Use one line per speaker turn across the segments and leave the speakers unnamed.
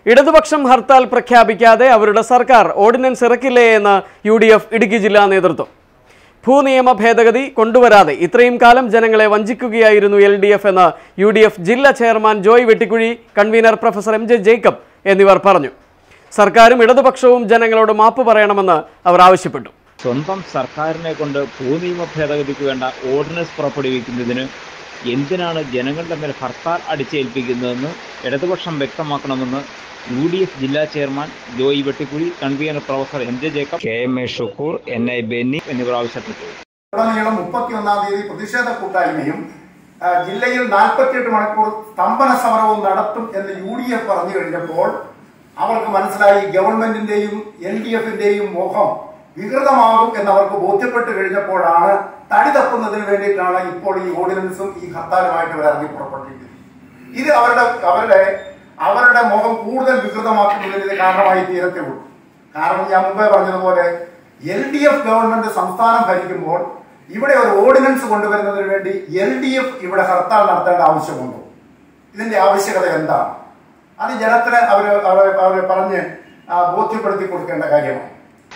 ഇടതുപക്ഷം ഹർത്താൽ പ്രഖ്യാപിക്കാതെ അവരുടെ സർക്കാർ ഓർഡിനൻസ് ഇറക്കില്ലേ എന്ന് യു ഡി എഫ് ഇടുക്കി ജില്ലാ നേതൃത്വം ഭൂനിയമ ഭേദഗതി കൊണ്ടുവരാതെ ഇത്രയും കാലം ജനങ്ങളെ വഞ്ചിക്കുകയായിരുന്നു എൽ ഡി എഫ് എന്ന് യു ഡി എഫ് ജില്ലാ chairman Joy Vettikuzhi convener professor M J Jacob എന്നിവർ പറഞ്ഞു സർക്കാരും ഇടതുപക്ഷവും ജനങ്ങളോട് മാപ്പ് പറയണമെന്ന് അവർ ആവശ്യപ്പെട്ടു
സ്വന്തം സർക്കാരിനെ കൊണ്ട് ഭൂനിയമ ഭേദഗതിക്ക് വേണ്ട ഓർഡിനൻസ് പുറപ്പെടുവിക്കുന്നതിന് എന്തിനാണ് ജനങ്ങളുടെ മേൽ ഹർത്താൽ അടിച്ചേൽപ്പിക്കുന്നതെന്ന് ഇടതുപക്ഷം വ്യക്തമാക്കണമെന്ന് യു ഡി എഫ് ജില്ലാ chairman Joy Vettikuzhi convener professor M J Jacob K M A Shukoor N I Benny എന്നിവർ ആവശ്യപ്പെട്ടു
ഉടനീളം മുപ്പത്തിയൊന്നാം തീയതി പ്രതിഷേധ കൂട്ടായ്മയും ആ, ജില്ലയിൽ നാൽപ്പത്തിയെട്ട് മണിക്കൂർ സ്തംഭന സമരവും നടത്തും എന്ന് യു ഡി എഫ് പറഞ്ഞു കഴിഞ്ഞപ്പോൾ അവർക്ക് മനസ്സിലായി ഗവൺമെന്റിന്റെയും എൽ ഡി എഫിന്റെയും മുഖം വികൃതമാകും എന്നവർക്ക് ബോധ്യപ്പെട്ട് കഴിഞ്ഞപ്പോഴാണ് തടി തപ്പുന്നതിന് വേണ്ടിയിട്ടാണ് ഇപ്പോൾ ഈ ഓർഡിനൻസും ഈ ഹർത്താലുമായിട്ട് ഇവർ ഇറങ്ങി പുറപ്പെട്ടിരിക്കുന്നത് ഇത് അവരുടെ അവരുടെ അവരുടെ മുഖം കൂടുതൽ വികൃതമാക്കുന്നതിന് ഇത് കാരണമായി തീരത്തേ ഉള്ളൂ കാരണം ഞാൻ മുമ്പേ പറഞ്ഞതുപോലെ എൽ ഡി എഫ് ഗവൺമെന്റ് സംസ്ഥാനം ഭരിക്കുമ്പോൾ ഇവിടെ ഒരു ഓർഡിനൻസ് കൊണ്ടുവരുന്നതിന് വേണ്ടി എൽ ഡി എഫ് ഇവിടെ ഹർത്താൽ നടത്തേണ്ട ആവശ്യമുണ്ടോ ഇതിന്റെ ആവശ്യകത എന്താണ് അത് ജനത്തിന് അവര് അവരെ അവരെ പറഞ്ഞ് ആ, ബോധ്യപ്പെടുത്തി കൊടുക്കേണ്ട കാര്യമാണ്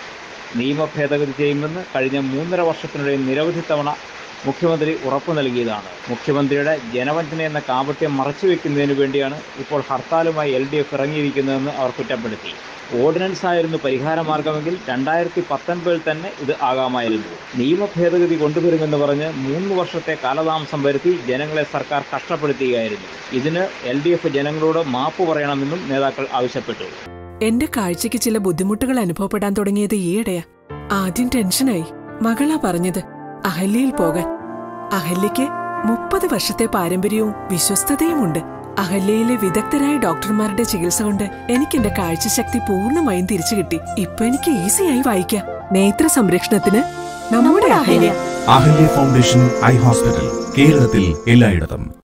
നിയമ ഭേദഗതി ചെയ്യുമെന്ന് കഴിഞ്ഞ മൂന്നര വർഷത്തിനിടെ നിരവധി തവണ മുഖ്യമന്ത്രി ഉറപ്പു നൽകിയതാണ് മുഖ്യമന്ത്രിയുടെ ജനവഞ്ചന എന്ന കാപട്യം മറച്ചുവെക്കുന്നതിന് വേണ്ടിയാണ് ഇപ്പോൾ ഹർത്താലുമായി എൽ ഡി എഫ് ഇറങ്ങിയിരിക്കുന്നതെന്ന് അവർ കുറ്റപ്പെടുത്തി ഓർഡിനൻസ് ആയിരുന്നു പരിഹാരമാർഗമെങ്കിൽ രണ്ടായിരത്തി പത്തൊൻപതിൽ തന്നെ ഇത് ആകാമായിരുന്നു നിയമ ഭേദഗതി കൊണ്ടുവരുമെന്ന് പറഞ്ഞ് മൂന്ന് വർഷത്തെ കാലതാമസം വരുത്തി ജനങ്ങളെ സർക്കാർ കഷ്ടപ്പെടുത്തുകയായിരുന്നു ഇതിന് എൽ ഡി എഫ് ജനങ്ങളോട് മാപ്പ് പറയണമെന്നും നേതാക്കൾ ആവശ്യപ്പെട്ടു
എന്റെ കാഴ്ചയ്ക്ക് ചില ബുദ്ധിമുട്ടുകൾ അനുഭവപ്പെടാൻ തുടങ്ങിയത് ഈയിടെയാ ആദ്യം ടെൻഷനായി മകളാ പറഞ്ഞത് അഹല്യയിൽ പോകാൻ അഹല്യയ്ക്ക് മുപ്പത് വർഷത്തെ പാരമ്പര്യവും വിശ്വസ്തതയുമുണ്ട് അഹല്യയിലെ വിദഗ്ധരായ ഡോക്ടർമാരുടെ ചികിത്സ കൊണ്ട് എനിക്ക് എന്റെ കാഴ്ചശക്തി പൂർണ്ണമായും തിരിച്ചു കിട്ടി ഇപ്പൊ എനിക്ക് ഈസിയായി വായിക്കാം നേത്ര സംരക്ഷണത്തിന് നമ്മുടെ Ahalya
Ahalya foundation eye hospital കേരളത്തിൽ എല്ലായിടത്തും